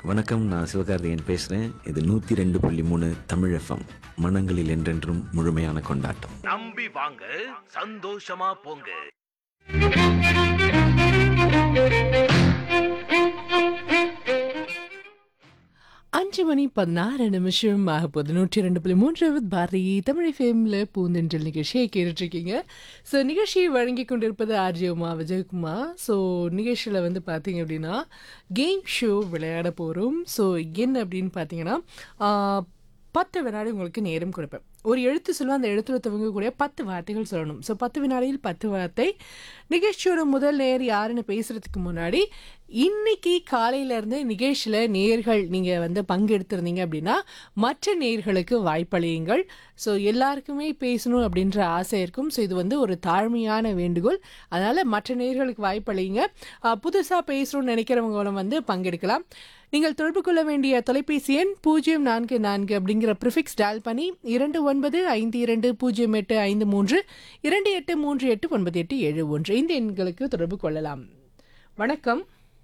வணக்கம் நான் சிவகார்த்திகேயன் பேசுகிறேன் இது நூற்றி ரெண்டு புள்ளி மூணு தமிழ் எஃப்எம் மனங்களில் என்றென்றும் முழுமையான கொண்டாட்டம் நம்பி வாங்க சந்தோஷமா போங்க அஞ்சு மணி பதினாறு நிமிஷம் ஆக போது நூற்றி ரெண்டு புள்ளி மூன்று பாரதி தமிழ் ஃபேமில் பூந்தென்றல் நிகழ்ச்சியை கேட்டுட்ருக்கீங்க ஸோ நிகழ்ச்சியை வழங்கி கொண்டிருப்பது ஆர்ஜி உமா விஜயகுமார் ஸோ நிகழ்ச்சியில் வந்து பார்த்தீங்க அப்படின்னா கேம் ஷோ விளையாட போகிறோம் ஸோ என்ன அப்படின்னு பார்த்தீங்கன்னா ஆ, பத்து வினாடி உங்களுக்கு நேரம் கொடுப்பேன் ஒரு எழுத்து சொல்லுவேன் அந்த எழுத்துல துவங்கக்கூடிய பத்து வார்த்தைகள் சொல்லணும் ஸோ பத்து வினாடியில் பத்து வார்த்தை நிகழ்ச்சியோட முதல் நேர் யாருன்னு பேசுறதுக்கு முன்னாடி இன்னைக்கு காலையில இருந்து நிகழ்ச்சியில் நேர்கள் நீங்கள் வந்து பங்கெடுத்திருந்தீங்க அப்படின்னா மற்ற நேர்களுக்கு வாய்ப்பளியுங்கள் ஸோ எல்லாருக்குமே பேசணும் அப்படின்ற ஆசை இருக்கும் ஸோ இது வந்து ஒரு தாழ்மையான வேண்டுகோள் அதனால் மற்ற நேர்களுக்கு வாய்ப்பளியுங்க புதுசாக பேசணும்னு நினைக்கிறவங்களும் வந்து பங்கெடுக்கலாம் நீங்கள் தொடர்பு கொள்ள வேண்டிய தொலைபேசி எண் பூஜ்ஜியம் நான்கு நான்கு அப்படிங்கிற ப்ரிஃபிக்ஸ் டயல் பண்ணி இரண்டு ஒன்பது ஐந்து இரண்டு பூஜ்ஜியம் எட்டு ஐந்து மூன்று இரண்டு எட்டு மூன்று எட்டு ஒன்பது எட்டு ஏழு ஒன்று இந்த எண்களுக்கு தொடர்பு கொள்ளலாம் வணக்கம்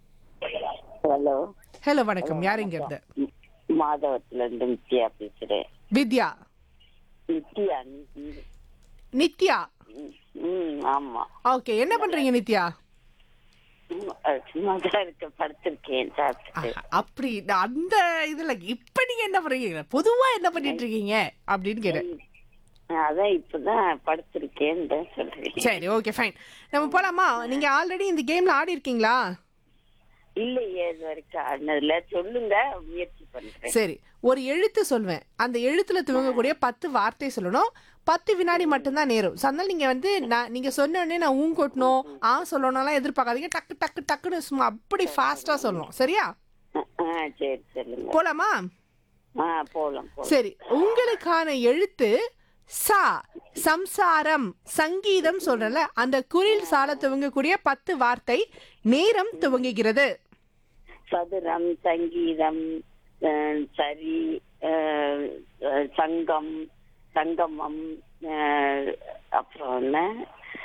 ஹலோ ஹலோ வணக்கம் யார் இங்க இருந்து மாதவத்துல இருந்து நித்யா பேசுறேன் வித்யா நித்யா நி- நித்யா ம், ம் ஆமா ஓகே என்ன பண்றீங்க நித்யா ம், அஹ், சும்மாதான் இருக்க படுத்திருக்கேன் சாப்பிட்டுட்டு ஆஹா, அப்படி நான் அந்த இதுல இப்ப நீங்க என்ன பண்றீங்க பொதுவா என்ன பண்ணிட்டு இருக்கீங்க அப்படின்னு கேட்டேன் அதான் இப்பதான் படுத்திருக்கேன் சொல்றேன் சரி ஓகே ஃபைன் நம்ம போலாமா நீங்க ஆல்ரெடி இந்த கேம்ல ஆடி இருக்கீங்களா இல்லையே இது வரைக்கும் ஆடினதுல சொல்லுங்க முயற்சி பண்றேன் சரி ஒரு எழுத்து சொல்வேன் அந்த எழுத்துல துவங்கக்கூடிய பத்து வார்த்தை சொல்லணும் பத்து வினாடி மட்டும்தான் நேரம் ஸோ அதனால நீங்க வந்து நான் நீங்க சொன்ன உடனே நான் ஊன் கொட்டணும் ஆ சொல்லணும்லாம் எதிர்பார்க்காதீங்க டக்கு டக்கு டக்குன்னு சும்மா அப்படி ஃபாஸ்டா சொல்லணும் சரியா அஹ், அஹ், சரி சொல்லுங்க போலாமா ஆ போலாம் போலாம் சரி உங்களுக்கான எழுத்து சா சம்சாரம் சங்கீதம் சொல்றல அந்த குரில் சால துவங்கக்கூடிய பத்து வார்த்தை நேரம் துவங்குகிறது சதுரம் சங்கீதம் அஹ், சரி அஹ், அஹ், சங்கம் சங்கமம் அஹ், அப்புறம் என்ன